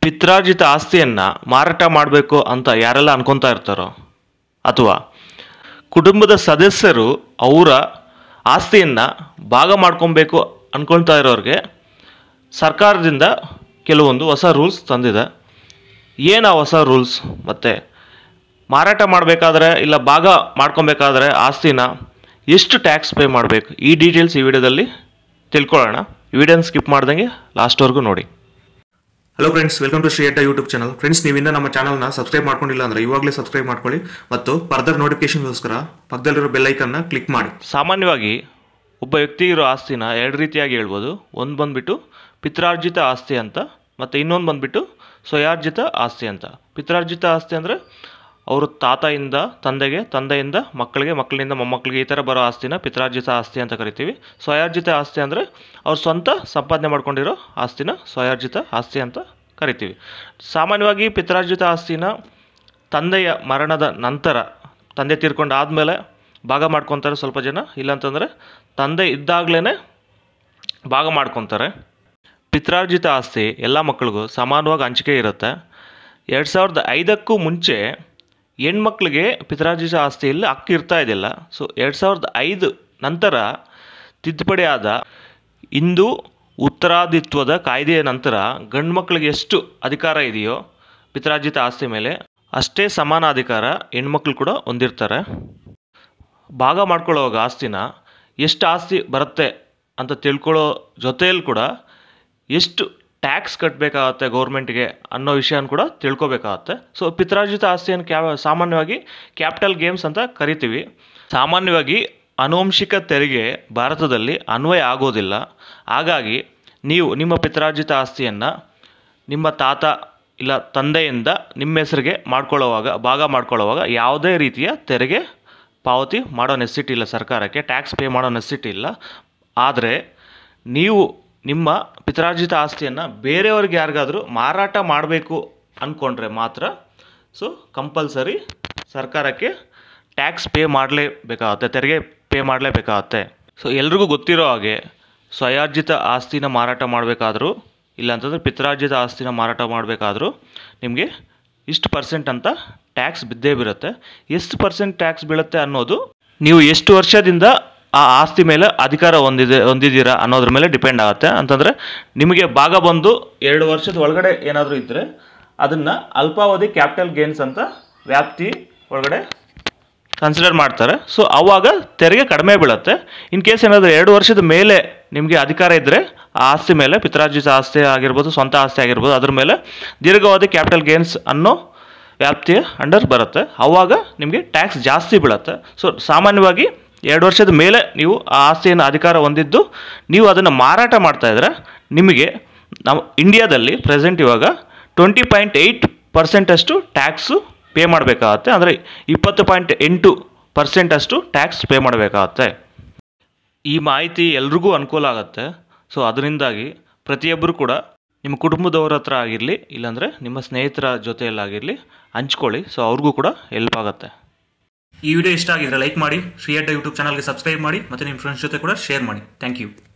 ಪಿತ್ರಾರ್ಜಿತ ಆಸ್ತಿಯನ್ನು ಮಾರಾಟ ಮಾಡಬೇಕು ಅಂತ ಯಾರೆಲ್ಲ ಅನ್ಕೊತಾ ಇರ್ತಾರೋ ಅಥವಾ ಕುಟುಂಬದ ಸದಸ್ಯರು ಅವರ ಆಸ್ತಿಯನ್ನು ಭಾಗ ಮಾಡ್ಕೊಬೇಕು ಅಂದ್ಕೊಳ್ತಾ ಇರೋರಿಗೆ ಸರ್ಕಾರದಿಂದ ಕೆಲವೊಂದು ಹೊಸ ರೂಲ್ಸ್ ತಂದಿದೆ ಏನು ಆ ಹೊಸ ರೂಲ್ಸ್ ಮತ್ತು ಮಾರಾಟ ಮಾಡಬೇಕಾದ್ರೆ ಇಲ್ಲ ಭಾಗ ಮಾಡ್ಕೊಬೇಕಾದ್ರೆ ಆಸ್ತಿನ ಎಷ್ಟು ಟ್ಯಾಕ್ಸ್ ಪೇ ಮಾಡಬೇಕು ಈ ಡೀಟೇಲ್ಸ್ ಈ ವಿಡಿಯೋದಲ್ಲಿ ತಿಳ್ಕೊಳ್ಳೋಣ ವಿಡಿಯೋನ ಸ್ಕಿಪ್ ಮಾಡ್ದಂಗೆ ಲಾಸ್ಟ್ವರೆಗೂ ನೋಡಿ hello friends welcome to Shri Adda YouTube channel friends ನೀವಿಂದ ನಮ್ಮ ಚಾನಲ್ನ ಸಬ್ಸ್ಕ್ರೈಬ್ ಮಾಡ್ಕೊಂಡಿಲ್ಲ ಅಂದ್ರೆ ಇವಾಗಲೇ ಸಬ್ಸ್ಕ್ರೈಬ್ ಮಾಡ್ಕೊಳ್ಳಿ ಮತ್ತು ಫರ್ದರ್ ನೋಟಿಫಿಕೇಶನ್ಗೋಸ್ಕರ ಪಕ್ಕದಲ್ಲಿರೋ ಬೆಲ್ ಐಕನ್ನ ಕ್ಲಿಕ್ ಮಾಡಿ ಸಾಮಾನ್ಯವಾಗಿ ಒಬ್ಬ ವ್ಯಕ್ತಿ ಇರೋ ಆಸ್ತಿನ ಎರಡು ರೀತಿಯಾಗಿ ಹೇಳ್ಬೋದು ಒಂದು ಬಂದ್ಬಿಟ್ಟು ಪಿತ್ರಾರ್ಜಿತ ಆಸ್ತಿ ಅಂತ ಮತ್ತು ಇನ್ನೊಂದು ಬಂದ್ಬಿಟ್ಟು ಸ್ವಯಾರ್ಜಿತ ಆಸ್ತಿ ಅಂತ ಪಿತ್ರಾರ್ಜಿತ ಆಸ್ತಿ ಅಂದರೆ ಅವರು ತಾತಯಿಂದ ತಂದೆಗೆ ತಂದೆಯಿಂದ ಮಕ್ಕಳಿಗೆ ಮಕ್ಕಳಿಂದ ಮೊಮ್ಮಕ್ಕಳಿಗೆ ಈ ಥರ ಬರೋ ಆಸ್ತಿನ ಪಿತ್ರಾರ್ಜಿತ ಆಸ್ತಿ ಅಂತ ಕರಿತೀವಿ ಸ್ವಯಾರ್ಜಿತ ಆಸ್ತಿ ಅಂದರೆ ಅವ್ರು ಸ್ವಂತ ಸಂಪಾದನೆ ಮಾಡ್ಕೊಂಡಿರೋ ಆಸ್ತಿನ ಸ್ವಯಾರ್ಜಿತ ಆಸ್ತಿ ಅಂತ ಕರಿತೀವಿ ಸಾಮಾನ್ಯವಾಗಿ ಪಿತ್ರಾರ್ಜಿತ ಆಸ್ತಿನ ತಂದೆಯ ಮರಣದ ನಂತರ ತಂದೆ ತೀರ್ಕೊಂಡು ಆದಮೇಲೆ ಭಾಗ ಮಾಡ್ಕೊತಾರೆ ಸ್ವಲ್ಪ ಜನ ಇಲ್ಲಾಂತಂದರೆ ತಂದೆ ಇದ್ದಾಗಲೇ ಭಾಗ ಮಾಡ್ಕೊತಾರೆ ಪಿತ್ರಾರ್ಜಿತ ಆಸ್ತಿ ಎಲ್ಲ ಮಕ್ಕಳಿಗೂ ಸಮಾನವಾಗಿ ಹಂಚಿಕೆ ಇರುತ್ತೆ ಎರಡು ಸಾವಿರದ ಐದಕ್ಕೂ ಮುಂಚೆ ಹೆಣ್ಮಕ್ಳಿಗೆ ಪಿತ್ರಾರ್ಜಿತ ಆಸ್ತಿಯಲ್ಲಿ ಹಕ್ಕು ಇರ್ತಾ ಇದ್ದಿಲ್ಲ ಸೊ ಎರಡು ಸಾವಿರದ ಐದು ನಂತರ ತಿದ್ದುಪಡಿ ಆದ ಇಂದು ಉತ್ತರಾದಿತ್ವದ ಕಾಯ್ದೆಯ ನಂತರ ಗಂಡು ಮಕ್ಕಳಿಗೆ ಎಷ್ಟು ಅಧಿಕಾರ ಇದೆಯೋ ಪಿತ್ರಾರ್ಜಿತ ಆಸ್ತಿ ಮೇಲೆ ಅಷ್ಟೇ ಸಮಾನ ಅಧಿಕಾರ ಹೆಣ್ಮಕ್ಳು ಕೂಡ ಹೊಂದಿರ್ತಾರೆ ಭಾಗ ಮಾಡ್ಕೊಳ್ಳೋವಾಗ ಆಸ್ತಿನ ಎಷ್ಟು ಆಸ್ತಿ ಬರುತ್ತೆ ಅಂತ ತಿಳ್ಕೊಳ್ಳೋ ಜೊತೆಯಲ್ಲಿ ಕೂಡ ಎಷ್ಟು ಟ್ಯಾಕ್ಸ್ ಕಟ್ಟಬೇಕಾಗತ್ತೆ ಗೌರ್ಮೆಂಟ್ಗೆ ಅನ್ನೋ ವಿಷಯನ ಕೂಡ ತಿಳ್ಕೊಬೇಕಾಗತ್ತೆ ಸೊ ಪಿತ್ರಾರ್ಜಿತ ಆಸ್ತಿಯನ್ನು ಕ್ಯಾ ಸಾಮಾನ್ಯವಾಗಿ ಕ್ಯಾಪಿಟಲ್ ಗೇಮ್ಸ್ ಅಂತ ಕರಿತೀವಿ ಸಾಮಾನ್ಯವಾಗಿ ಆನುವಂಶಿಕ ತೆರಿಗೆ ಭಾರತದಲ್ಲಿ ಅನ್ವಯ ಆಗೋದಿಲ್ಲ ಹಾಗಾಗಿ ನೀವು ನಿಮ್ಮ ಪಿತ್ರಾರ್ಜಿತ ಆಸ್ತಿಯನ್ನು ನಿಮ್ಮ ತಾತ ಇಲ್ಲ ತಂದೆಯಿಂದ ನಿಮ್ಮ ಹೆಸರಿಗೆ ಮಾಡ್ಕೊಳ್ಳೋವಾಗ ಭಾಗ ಮಾಡ್ಕೊಳ್ಳೋವಾಗ ಯಾವುದೇ ರೀತಿಯ ತೆರಿಗೆ ಪಾವತಿ ಮಾಡೋ ನೆಸಿಟಿ ಇಲ್ಲ ಸರ್ಕಾರಕ್ಕೆ ಟ್ಯಾಕ್ಸ್ ಪೇ ಮಾಡೋ ನೆಸಿಟಿ ಇಲ್ಲ ಆದರೆ ನೀವು ನಿಮ್ಮ ಪಿತ್ರಾರ್ಜಿತ ಆಸ್ತಿಯನ್ನು ಬೇರೆಯವ್ರಿಗೆ ಯಾರಿಗಾದರೂ ಮಾರಾಟ ಮಾಡಬೇಕು ಅಂದ್ಕೊಂಡ್ರೆ ಮಾತ್ರ ಸೊ ಕಂಪಲ್ಸರಿ ಸರ್ಕಾರಕ್ಕೆ ಟ್ಯಾಕ್ಸ್ ಪೇ ಮಾಡಲೇಬೇಕಾಗತ್ತೆ ತೆರಿಗೆ ಪೇ ಮಾಡಲೇಬೇಕಾಗತ್ತೆ ಸೊ ಎಲ್ರಿಗೂ ಗೊತ್ತಿರೋ ಹಾಗೆ ಸ್ವಯಾರ್ಜಿತ ಆಸ್ತಿನ ಮಾರಾಟ ಮಾಡಬೇಕಾದ್ರೂ ಇಲ್ಲಾಂತಂದರೆ ಪಿತ್ರಾರ್ಜಿತ ಆಸ್ತಿನ ಮಾರಾಟ ಮಾಡಬೇಕಾದ್ರೂ ನಿಮಗೆ ಇಷ್ಟು ಪರ್ಸೆಂಟ್ ಅಂತ ಟ್ಯಾಕ್ಸ್ ಬಿದ್ದೇ ಬೀರುತ್ತೆ ಎಷ್ಟು ಪರ್ಸೆಂಟ್ ಟ್ಯಾಕ್ಸ್ ಬೀಳುತ್ತೆ ಅನ್ನೋದು ನೀವು ಎಷ್ಟು ವರ್ಷದಿಂದ ಆ ಆಸ್ತಿ ಮೇಲೆ ಅಧಿಕಾರ ಹೊಂದಿದೆ ಹೊಂದಿದ್ದೀರಾ ಅನ್ನೋದ್ರ ಮೇಲೆ ಡಿಪೆಂಡ್ ಆಗುತ್ತೆ ಅಂತಂದರೆ ನಿಮಗೆ ಭಾಗ ಬಂದು ಎರಡು ವರ್ಷದ ಒಳಗಡೆ ಏನಾದರೂ ಇದ್ದರೆ ಅದನ್ನು ಅಲ್ಪಾವಧಿ ಕ್ಯಾಪಿಟಲ್ ಗೇನ್ಸ್ ಅಂತ ವ್ಯಾಪ್ತಿ ಒಳಗಡೆ ಕನ್ಸಿಡರ್ ಮಾಡ್ತಾರೆ ಸೊ ಆವಾಗ ತೆರಿಗೆ ಕಡಿಮೆ ಬೀಳುತ್ತೆ ಇನ್ ಕೇಸ್ ಏನಾದರೂ ಎರಡು ವರ್ಷದ ಮೇಲೆ ನಿಮಗೆ ಅಧಿಕಾರ ಇದ್ದರೆ ಆ ಆಸ್ತಿ ಮೇಲೆ ಪಿತ್ರಾರ್ಜಿತ ಆಸ್ತಿ ಆಗಿರ್ಬೋದು ಸ್ವಂತ ಆಸ್ತಿ ಆಗಿರ್ಬೋದು ಅದ್ರ ಮೇಲೆ ದೀರ್ಘಾವಧಿ ಕ್ಯಾಪಿಟಲ್ ಗೇನ್ಸ್ ಅನ್ನೋ ವ್ಯಾಪ್ತಿಯ ಅಂಡರ್ ಬರುತ್ತೆ ಆವಾಗ ನಿಮಗೆ ಟ್ಯಾಕ್ಸ್ ಜಾಸ್ತಿ ಬೀಳುತ್ತೆ ಸೊ ಸಾಮಾನ್ಯವಾಗಿ ಎರಡು ವರ್ಷದ ಮೇಲೆ ನೀವು ಆ ಆಸ್ತಿಯನ್ನು ಅಧಿಕಾರ ಹೊಂದಿದ್ದು ನೀವು ಅದನ್ನು ಮಾರಾಟ ಮಾಡ್ತಾ ಇದ್ರೆ ನಿಮಗೆ ನಾವು ಇಂಡಿಯಾದಲ್ಲಿ ಪ್ರೆಸೆಂಟ್ ಇವಾಗ ಟ್ವೆಂಟಿ ಪಾಯಿಂಟ್ ಏಯ್ಟ್ ಪರ್ಸೆಂಟಷ್ಟು ಟ್ಯಾಕ್ಸು ಪೇ ಮಾಡಬೇಕಾಗತ್ತೆ ಅಂದರೆ ಇಪ್ಪತ್ತು ಪಾಯಿಂಟ್ ಎಂಟು ಪರ್ಸೆಂಟಷ್ಟು ಟ್ಯಾಕ್ಸ್ ಪೇ ಮಾಡಬೇಕಾಗತ್ತೆ ಈ ಮಾಹಿತಿ ಎಲ್ರಿಗೂ ಅನುಕೂಲ ಆಗುತ್ತೆ ಸೊ ಅದರಿಂದಾಗಿ ಪ್ರತಿಯೊಬ್ಬರು ಕೂಡ ನಿಮ್ಮ ಕುಟುಂಬದವ್ರ ಹತ್ರ ಆಗಿರಲಿ ಇಲ್ಲಾಂದರೆ ನಿಮ್ಮ ಸ್ನೇಹಿತರ ಜೊತೆಯಲ್ಲಾಗಿರಲಿ ಹಂಚ್ಕೊಳ್ಳಿ ಸೊ ಅವ್ರಿಗೂ ಕೂಡ ಹೆಲ್ಪ್ ಆಗುತ್ತೆ ಈ ವಿಡಿಯೋ ಇಷ್ಟ ಆಗಿದ್ರೆ ಲೈಕ್ ಮಾಡಿ ಶ್ರೀ ಅಡ್ಡ ಯೂಟ್ಯೂಬ್ ಚಾನಲ್ಗೆ ಸಬ್ಸ್ಕ್ರೈಬ್ ಮಾಡಿ ಮತ್ತು ನಿಮ್ಮ ಫ್ರೆಂಡ್ಸ್ ಜೊತೆ ಕೂಡ ಶೇರ್ ಮಾಡಿ ಥ್ಯಾಂಕ್ ಯು